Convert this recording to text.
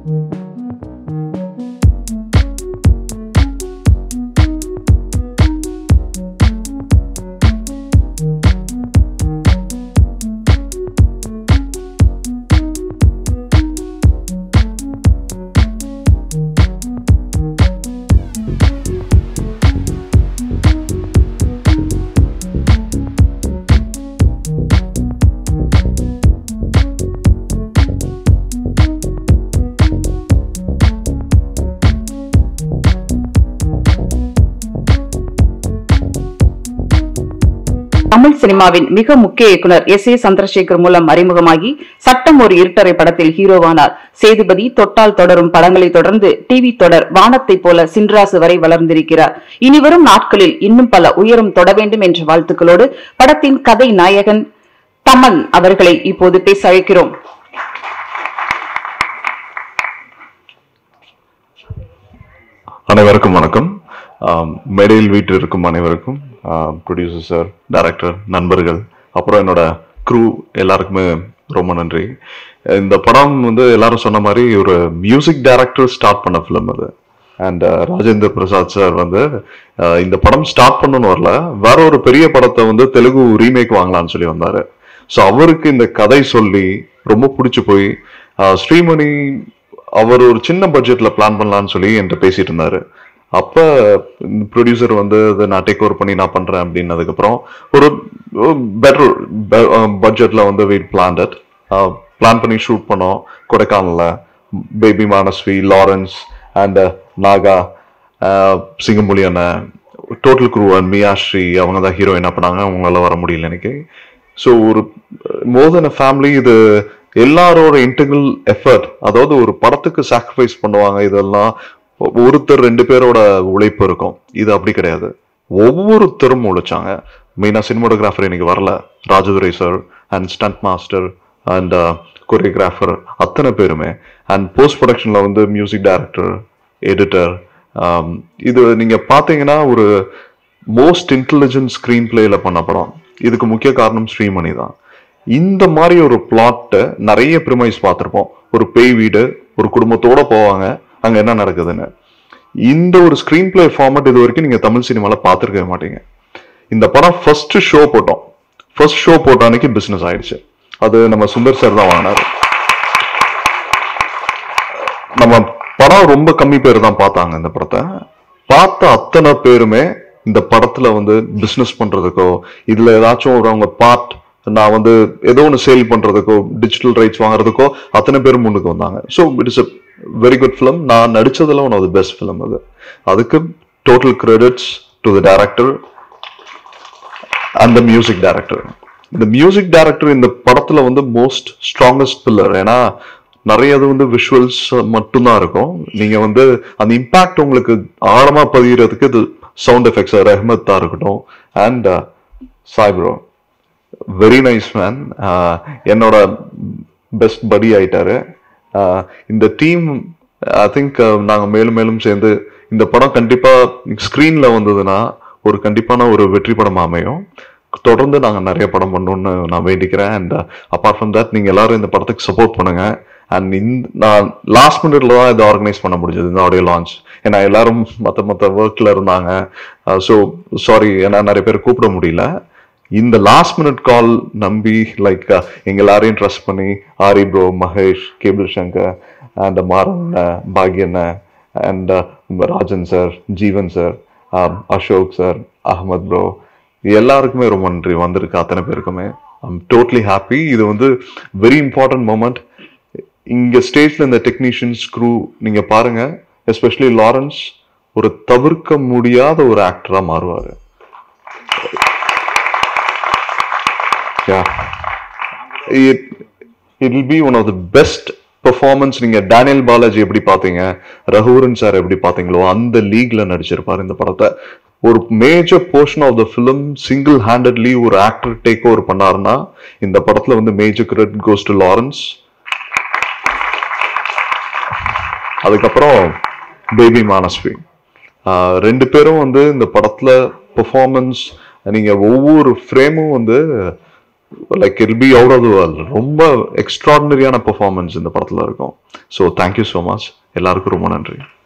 தமிழ் சினிமாவின் மிக முக்கிய இயக்குனர் எஸ் ஏ சந்திரசேகர் மூலம் அறிமுகமாகி சட்டம் ஒரு இருட்டரை படத்தில் ஹீரோவானார் சேதுபதி தொட்டால் தொடரும் படங்களை தொடர்ந்து டிவி தொடர் வானத்தைப் போல சின்ராசு வரை வளர்ந்திருக்கிறார் இனிவரும் நாட்களில் இன்னும் பல உயரம் தொட வேண்டும் என்ற வாழ்த்துக்களோடு படத்தின் கதை நாயகன் தமன் அவர்களை இப்போது பேச அழைக்கிறோம் அனைவருக்கும் வணக்கம் ஆம், மேடையில் வீட்டில் இருக்கும் அனைவருக்கும் ப்ரொடியூசர் சார் டைரக்டர் நண்பர்கள் அப்புறம் என்னோட க்ரூ எல்லாருக்குமே ரொம்ப நன்றி இந்த படம் வந்து எல்லாரும் சொன்ன மாதிரி ஒரு மியூசிக் டைரக்டர் ஸ்டார்ட் பண்ண ஃபிலிம் அது அண்ட் ராஜேந்திர பிரசாத் சார் வந்து அஹ், இந்த படம் ஸ்டார்ட் பண்ணணும்னு வரல வேற ஒரு பெரிய படத்தை வந்து தெலுங்கு ரீமேக் வாங்கலாம்னு சொல்லி வந்தாரு ஸோ அவருக்கு இந்த கதை சொல்லி ரொம்ப பிடிச்சி போய் அஹ், ஸ்ரீமணி அவர் ஒரு சின்ன பட்ஜெட்ல பிளான் பண்ணலாம்னு சொல்லி என்கிட்ட பேசிட்டு இருந்தாரு அப்ப ப்ரொடியூசர் வந்து அதை நான் டேக் ஓவர் பண்ணி நான் பண்றேன் அப்படின்னதுக்கப்புறம் ஒரு பெட்டர் பட்ஜெட்ல வந்து வீட் பிளான்ட் பிளான் பண்ணி ஷூட் பண்ணோம் கொடைக்கானல்ல baby Manasvi Lawrence and Naga ஆஹ் சிங்கம்புலி அண்ணன் டோட்டல் குரூ அண்ட் மியாஸ்ரீ அவங்க தான் ஹீரோ என்ன பண்ணாங்க அவங்களால வர முடியல எனக்கு ஸோ ஒரு மோர் தென் அ ஃபேமிலி இது எல்லாரோட இன்டெகிரல் எஃபர்ட் அதாவது ஒரு படத்துக்கு சாக்ரிஃபைஸ் பண்ணுவாங்க இதெல்லாம் ஒருத்தர் ரெண்டு பேரோட உழைப்பு இருக்கும் இது அப்படி கிடையாது ஒவ்வொருத்தரும் உழைச்சாங்க மெயினாக சினிமோட்டோகிராஃபர் இன்னைக்கு வரல Rajadurai sir and stunt master and choreographer அத்தனை பேருமே அண்ட் போஸ்ட் ப்ரொடக்ஷனில் வந்து மியூசிக் டைரக்டர் எடிட்டர் இது நீங்கள் பார்த்தீங்கன்னா ஒரு மோஸ்ட் இன்டெலிஜென்ட் ஸ்க்ரீன் பிளேல பண்ண படம் இதுக்கு முக்கிய காரணம் ஸ்ரீமணி தான் இந்த மாதிரி ஒரு பிளாட்டை நிறைய ப்ரிமைஸ் பார்த்துருப்போம் ஒரு பேய் வீடு ஒரு குடும்பத்தோட போவாங்க அங்க என்ன நடக்குதுன்னு இந்த ஒரு ஸ்க்ரீன் பிளே ஃபார்மட் இது வரைக்கும் நீங்க தமிழ் சினிமால பார்த்துருக்கவே மாட்டீங்க இந்த படம் ஃபர்ஸ்ட் ஷோ போட்டோம் ஃபர்ஸ்ட் ஷோ போட்ட அன்னைக்கு பிசினஸ் ஆயிடுச்சு அது நம்ம சுந்தர் சார் தான் வாங்கினாரு நம்ம படம் ரொம்ப கம்மி பேர் தான் பார்த்தாங்க இந்த படத்தை பார்த்த அத்தனை பேருமே இந்த படத்துல வந்து பிசினஸ் பண்றதுக்கோ இதுல ஏதாச்சும் ஒரு அவங்க பார்ட் நான் வந்து ஏதோ ஒன்று சேல் பண்றதுக்கோ டிஜிட்டல் ரைட்ஸ் வாங்குறதுக்கோ அத்தனை பேரும் முன்னுக்கு வந்தாங்க so it is a very good film நான் நடிச்சதுல one of the best film அது அதுக்கு total credits to the director அந்த மியூசிக் டைரக்டர் இந்த மியூசிக் டைரக்டர் இந்த படத்துல வந்து மோஸ்ட் ஸ்ட்ராங்கஸ்ட் பில்லர் ஏன்னா நிறைய அது வந்து விஷுவல்ஸ் மட்டும்தான் இருக்கும் நீங்க வந்து அந்த இம்பாக்ட் உங்களுக்கு ஆழமா பதிகிறதுக்கு இது சவுண்ட் எஃபெக்ட்ஸ் ரஹ்மத் தான் இருக்கட்டும் and Sai bro very nice man என்னோட பெஸ்ட் படி ஆயிட்டாரு ஆஹ் இந்த டீம் ஐ திங்க் நாங்கள் மேலும் மேலும் சேர்ந்து இந்த படம் கண்டிப்பாக ஸ்க்ரீனில் வந்ததுன்னா ஒரு கண்டிப்பான ஒரு வெற்றி படம் அமையும் தொடர்ந்து நாங்கள் நிறைய படம் பண்ணணும்னு நான் வேண்டிக்கிறேன் அண்ட் அப்பார்ட் ஃப்ரம் தட் நீங்கள் எல்லாரும் இந்த படத்துக்கு சப்போர்ட் பண்ணுங்க அண்ட் இந்த நான் லாஸ்ட் மினிட்ல தான் இதை ஆர்கனைஸ் பண்ண முடிஞ்சது இந்த ஆடியோ லான்ச் ஏன்னா எல்லாரும் மற்ற மற்ற ஒர்க்கில் இருந்தாங்க ஸோ சாரி ஏன்னா நிறைய பேர் கூப்பிட முடியல இந்த லாஸ்ட் மினிட் கால் நம்பி லைக் எங்க எல்லாரையும் ட்ரஸ்ட் பண்ணி Aari bro Mahesh cable Shankar and Maran பாக்யன் and Rajan sir Jeevan sir Ashok sir Ahmed bro எல்லாருக்குமே ரொம்ப நன்றி வந்திருக்கு அத்தனை பேருக்குமே ஐம் டோட்லி ஹாப்பி இது வந்து வெரி இம்பார்ட்டன்ட் மூமெண்ட் இங்க ஸ்டேஜ்ல இந்த டெக்னீஷியன்ஸ் க்ரூ நீங்க பாருங்க எஸ்பெஷலி லாரன்ஸ் ஒரு தவிர்க்க முடியாத ஒரு ஆக்டரா மாறுவாரு yeah it it will be one of the best performance நீங்க டேனியல் பாலாஜி எப்படி பாத்தீங்க ரகுவரன் சார் எப்படி பாத்தீங்களோ அந்த லீக்ல நடிச்சிருப்பாரு இந்த படத்தை ஒரு major portion of the film single handedly ஒரு ஆக்டர் டேக் ஓவர் பண்ணாருன்னா இந்த படத்துல வந்து major credit goes to Lawrence அதுக்கப்புறம் பேபி மானஸ்வி ஆஹ் ரெண்டு பேரும் வந்து இந்த படத்துல பெர்ஃபார்மன்ஸ் நீங்க ஒவ்வொரு ஃப்ரேமும் வந்து like will be out of the world ரொம்ப எக்ஸ்ட்ராடினரியான பெர்ஃபார்மன்ஸ் இந்த படத்தில் இருக்கும் ஸோ தேங்க்யூ ஸோ மச் எல்லாருக்கும் ரொம்ப நன்றி